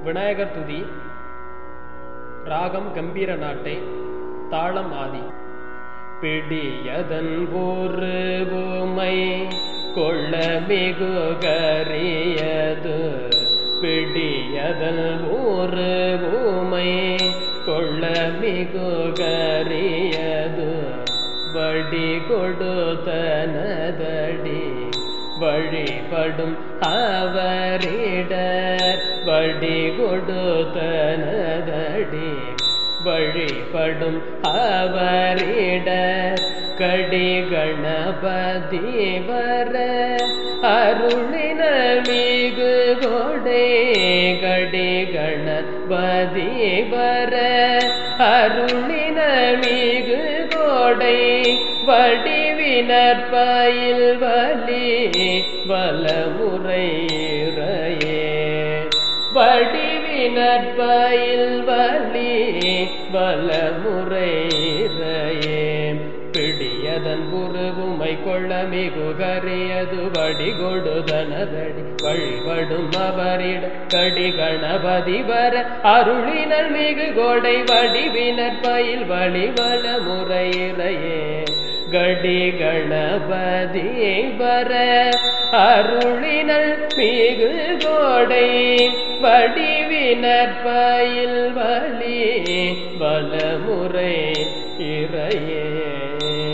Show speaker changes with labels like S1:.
S1: விநாயகர் துதி ராகம் கம்பீர நாட்டை தாளம் ஆதி பிடியதன் ஒரு உமை கொள்ள மிகு கரியது பிடியதன் ஒரு உமை கொள்ள மிகு கரியது வடி கொடுத்தனதடி வழிபடும் அவரிடர் வடி கொடுத்தனதடி வழிபடும் அவரிடர் கடி கணபதி வர அருளின மிகு கொடை கடி கணபதி வர அருளின மிகு கொடை வடிவினர் பயில் வலி வலமுறையே வடிவினர் பயில் வலி வலமுறையே பிடியதன் புருவுமை கொள்ள மிகு கரியது வடி கொடுதனதடி வழிபடும் அவரிட கடி கணபதி வர அருளினர் மிகு கொடை வடிவினர் பயில் வழி வள முறையிறையே கடி கணபதி வர அருளினல் மிகு கோடை வடிவினர் பயில் வழி வலமுறை இறையே